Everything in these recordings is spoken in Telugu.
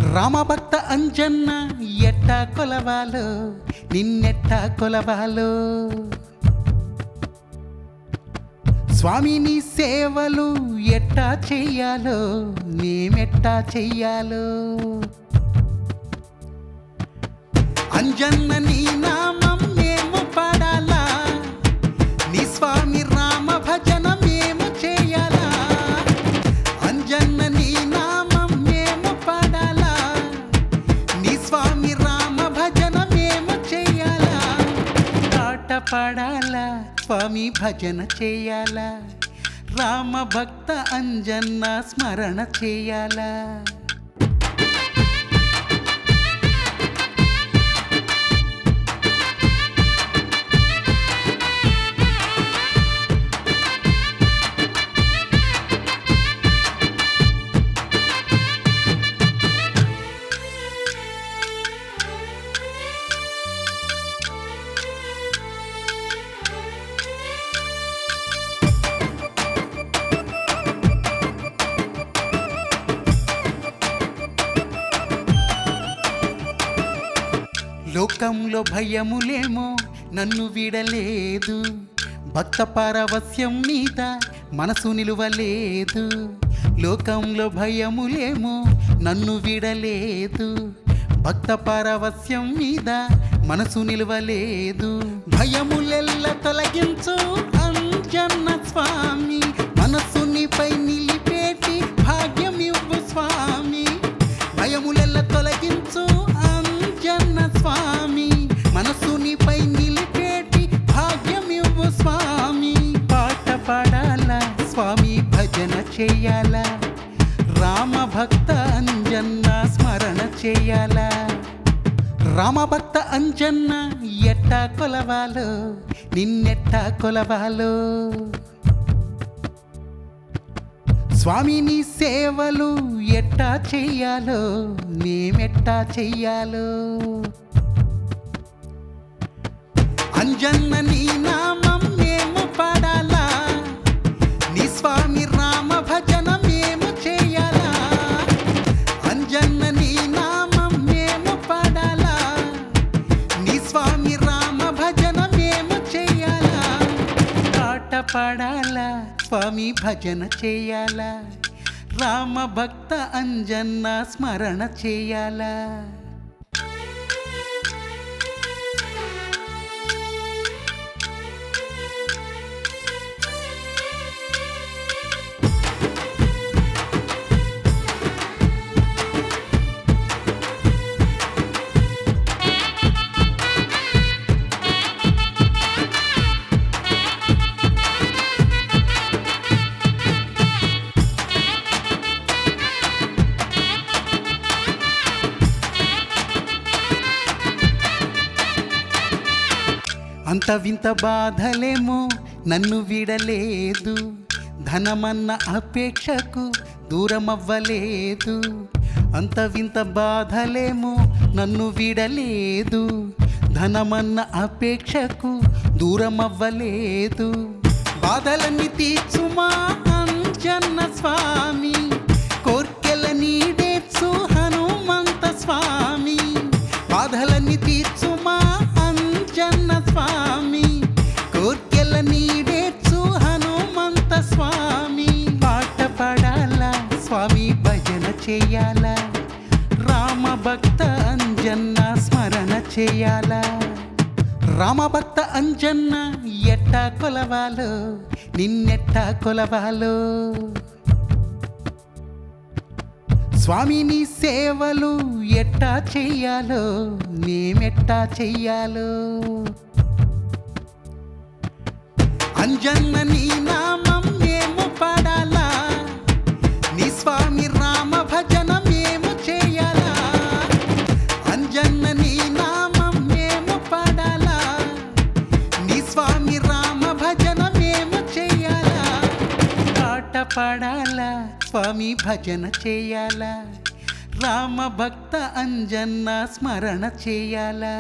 రామభక్త అంజన్న ఎట్టా కొలవాలో నిన్నెట్టా కొలవాలో స్వామిని సేవలు ఎట్టా చెయ్యాలో మేమెట్టా చెయ్యాలో అంజన్న నీ నామం మేము పాడాలా నీ స్వామి రామ భజన మేము చేయాలా అంజన్న నీ నామం మేము పాడాలా నీ స్వామి రామ భజన మేము చేయాలా పాట పాడాలా స్వామి భజన చేయాలా రామ భక్త అంజన్న స్మరణ చేయాలా లోకంలో భయములేమో నన్ను విడలేదు భక్త పారవస్యం మీద మనసు నిలువలేదు లోకంలో భయములేమో నన్ను విడలేదు భక్త పారవస్యం మీద మనసు నిలువలేదు భయములెల్ల తొలగించు అంజన్న స్వామి మనసునిపై నిలిపేటి భాగ్యమివ్వు స్వామి భయములెల్ల తొలగించు అంజన్న స్వామి మనసునిపై నిలిపేటి భాగ్యమివ్వు స్వామి పాట పాడాలా స్వామి భజన చేయాలా రామ భక్త అంజన్న స్మరణ చేయాలా రామభక్త అంజన్న ఎట్టా కొలవాలో నిన్నెట్టా కొలవాలో స్వామిని సేవలు ఎట్టా చెయ్యాలో మేమెట్టా చెయ్యాలో అంజన్న నీ నామం మేము పాడాలా నీ స్వామి రామ భజన మేము చేయాలా అంజన్న నీ నామం మేము పాడాలా నీ స్వామి రామ భజన మేము చేయాలా పాట పాడాలా స్వామి భజన చేయాలా రామ భక్త అంజన్న స్మరణ చేయాలా అంత వింత బాధలేమో నన్ను విడలేదు ధనమన్న అపేక్షకు దూరమవ్వలేదు అంత వింత బాధలేమో నన్ను విడలేదు ధనమన్న అపేక్షకు దూరమవ్వలేదు బాధలన్నీ తీర్చుమా అంజన్న స్వామి కోర్కెల నీడేచ్చు హనుమంత స్వామి బాధలన్నీ తీర్చుమా అంజన్న స్వామి కోర్కెల నీడేచ్చు హనుమంత స్వామి పాట పాడాలా స్వామి భజన చేయాలా రామ భక్త అంజన్న స్మరణ చేయాలా రామభక్త అంజన్న ఎట్టా కొలవాలో నిన్నెట్టా కొలవాలో స్వామిని సేవలు ఎట్టా చెయ్యాలో మేమెట్టా చెయ్యాలో అంజన్న నీ నామం మేము పాడాలా నీ స్వామి రామ భజన మేము చేయాలా అంజన్న నీ నామం మేము పాడాలా నీ స్వామి రామ భజన మేము చేయాలా పాట పాడాలా స్వామి భజన చేయాలా రామ భక్త అంజన్న స్మరణ చేయాలా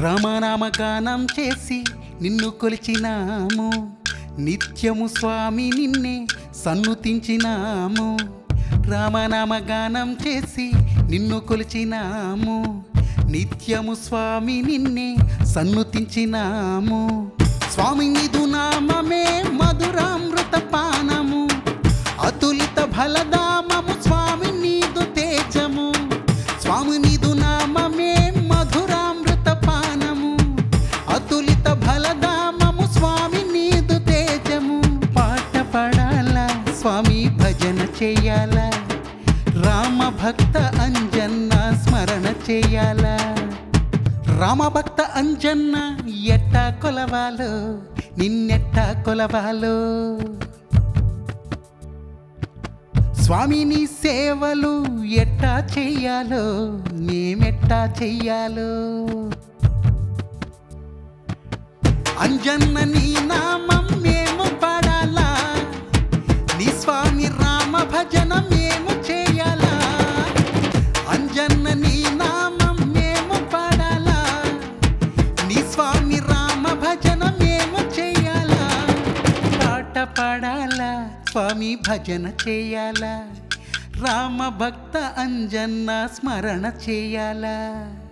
రామనామ గానం చేసి నిన్ను కొలిచినాము నిత్యము స్వామి నిన్నే సన్నుతించినాము రామనామ గానం చేసి నిన్ను కొలిచినాము నిత్యము స్వామి నిన్నే సన్నుతించినాము స్వామి నిదు నామమే మధురామృత పానము అతులిత ఫలదామము స్వామి నీదు తేజము స్వామి నీదు నామమే మధురామృత పానము అతులిత ఫలదామము స్వామి నీదు తేజము పాట పడాలా స్వామి భజన చేయాలా రామ భక్త అంజన్న స్మరణ చేయాలా రామభక్త అంజన్న ఎట్టా కొలవాలో నిన్నెట్టా కొలవాలో స్వామిని సేవలు ఎట్టా చెయ్యాలో మేమెట్టా చెయ్యాలో అంజన్న నీ నామం మేము పాడాలా నీ స్వామి రామ భజన మేము చేయాలా అంజన్న నీ నామం మేము పాడాలా నీ స్వామి రామ భజన మేము చేయాలా పాట పాడాలా స్వామి భజన చేయాలా రామ భక్త అంజన్న స్మరణ చేయాలా